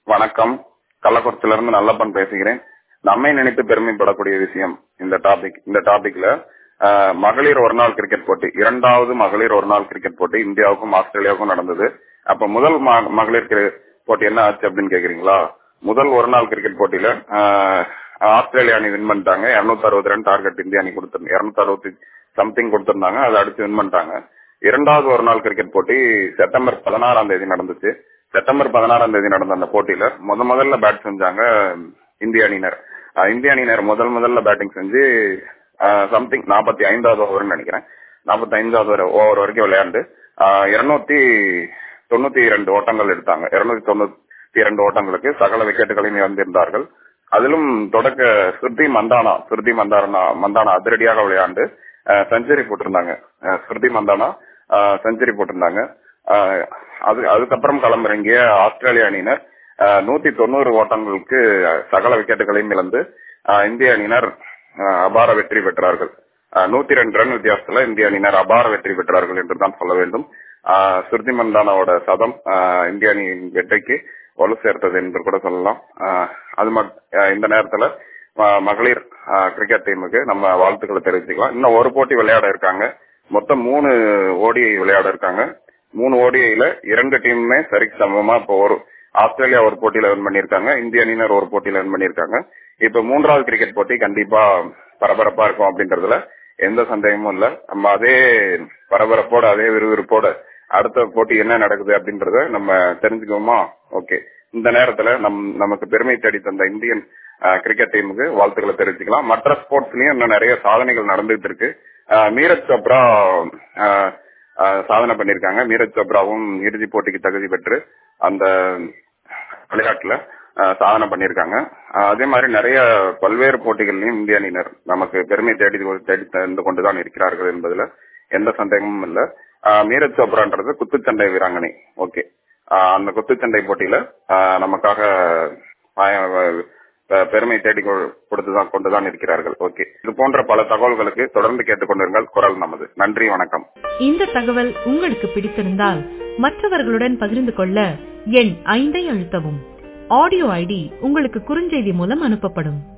வணக்கம் கள்ளக்குறிச்சியில இருந்து நல்லப்பன் பேசுகிறேன் நம்மை நினைத்து பெருமைப்படக்கூடிய விஷயம் இந்த டாபிக் இந்த டாபிக்ல ஆஹ், மகளிர் ஒரு நாள் கிரிக்கெட் போட்டி இரண்டாவது மகளிர் ஒரு நாள் கிரிக்கெட் போட்டி இந்தியாவுக்கும் ஆஸ்திரேலியாவுக்கும் நடந்தது அப்ப முதல் ம- மகளிர் கிரி- போட்டி என்ன ஆச்சு அப்படின்னு கேக்குறீங்களா முதல் ஒரு நாள் கிரிக்கெட் போட்டியில ஆஹ், ஆஸ்திரேலியா அணி வின் பண்ணிட்டாங்க 262 அறுபது ரன் டார்கெட் இந்திய அணி கொடுத்து இருநூத்தி அறுபத்தி சம்திங் கொடுத்திருந்தாங்க அதை அடிச்சு வின் பண்ணிட்டாங்க இரண்டாவது ஒரு நாள் கிரிக்கெட் போட்டி செப்டம்பர் பதினாறாம் தேதி நடந்துச்சு செப்டம்பர் பதினாறாம் தேதி நடந்த அந்த போட்டியில முத முதல்ல பேட் செஞ்சாங்க இந்திய அணியினர் அஹ் இந்திய அணியினர் முதல் முதல்ல பேட்டிங் செஞ்சு சம்திங் நாற்பத்தி ஐந்தாவது ஓவர்னு நினைக்கிறேன் நாற்பத்தி ஐந்தாவது ஓவர் வரைக்கும் விளையாண்டு இருநூத்தி தொண்ணூத்தி இரண்டு ஓட்டங்கள் எடுத்தாங்க இருநூத்தி தொண்ணூத்தி இரண்டு ஓட்டங்களுக்கு சகல விக்கெட்டுகளையும் இழந்திருந்தார்கள் அதிலும் தொடக்க ஸ்ருதி மந்தானா ஸ்ருதி மந்தானா மந்தானா அதிரடியாக விளையாண்டு செஞ்சுரி போட்டிருந்தாங்க அஹ் ஸ்ருதி மந்தானா செஞ்சுரி போட்டிருந்தாங்க அஹ் அது அதுக்கப்புறம் களமிறங்கிய ஆஸ்திரேலிய அணியினர் அஹ் நூத்தி தொண்ணூறு ஓட்டங்களுக்கு சகல விக்கெட்டுகளையும் இழந்து அஹ் இந்திய அணியினர் அஹ் அபார வெற்றி பெற்றார்கள் அஹ் நூத்தி ரெண்டு ரன் வித்தியாசத்துல இந்திய அணியினர் அபார வெற்றி பெற்றார்கள் என்று தான் சொல்ல வேண்டும் அஹ் ஸ்ருதி மந்தானாவோட சதம் அஹ் இந்திய அணியின் வெற்றிக்கு வலு சேர்த்தது என்று கூட சொல்லலாம் அஹ் அது மட்- அஹ் இந்த நேரத்துல ம- மகளிர் அஹ், கிரிக்கெட் டீமுக்கு நம்ம வாழ்த்துக்களை தெரிவிச்சுக்கலாம் இன்னும் ஒரு போட்டி விளையாட இருக்காங்க மொத்தம் மூணு ஓடிஐ விளையாட இருக்காங்க மூணு ஓடிஐல இரண்டு டீமுமே சரிக்கு சமமா இப்போ ஒரு ஆஸ்திரேலியா ஒரு போட்டியில வின் பண்ணிருக்காங்க இந்திய அணியினர் ஒரு போட்டியில வின் பண்ணிருக்காங்க இப்ப மூன்றாவது கிரிக்கெட் போட்டி கண்டிப்பா பரபரப்பா இருக்கும் அப்படின்றதுல எந்த சந்தேகமும் இல்ல நம்ம அதே பரபரப்போட அதே விறுவிறுப்போட அடுத்த போட்டி என்ன நடக்குது அப்படின்றத நம்ம தெரிஞ்சுக்குவோமா ஓகே இந்த நேரத்துல நம் நமக்கு பெருமை தேடி தந்த இந்தியன் அஹ், கிரிக்கெட் டீமுக்கு வாழ்த்துக்களை தெரிவிச்சுக்கலாம் மற்ற ஸ்போர்ட்ஸ்லயும் இன்னும் நிறைய சாதனைகள் நடந்துட்டு இருக்கு அஹ், நீரஜ் சோப்ரா அஹ், அஹ், சாதனை பண்ணிருக்காங்க நீரஜ் சோப்ராவும் இறுதி போட்டிக்கு தகுதி பெற்று அந்த விளையாட்டுல அஹ், சாதனை பண்ணிருக்காங்க அஹ், அதே மாதிரி நிறைய பல்வேறு போட்டிகள்லயும் இந்திய அணியினர் நமக்கு பெருமை தேடி தேடி தந்து கொண்டுதான் இருக்கிறார்கள் என்பதுல எந்த சந்தேகமும் இல்ல அஹ், நீரஜ் சோப்ரான்றது குத்துச்சண்டை வீராங்கனை ஓகே அந்த குத்துச்சண்டை போட்டியில அஹ், நமக்காக அஹ், அஹ், பெருமை தேடி கொ- கொடுத்துதான் கொண்டுதான் இருக்கிறார்கள் ஓகே இது போன்ற பல தகவல்களுக்கு தொடர்ந்து கேட்டுக்கொண்டிருங்கள் குரல் நமது நன்றி வணக்கம் இந்த தகவல் உங்களுக்கு பிடித்திருந்தால் மற்றவர்களுடன் பகிர்ந்து கொள்ள எண் ஐந்தை அழுத்தவும் ஆடியோ ஐடி உங்களுக்கு குறுஞ்செய்தி மூலம் அனுப்பப்படும்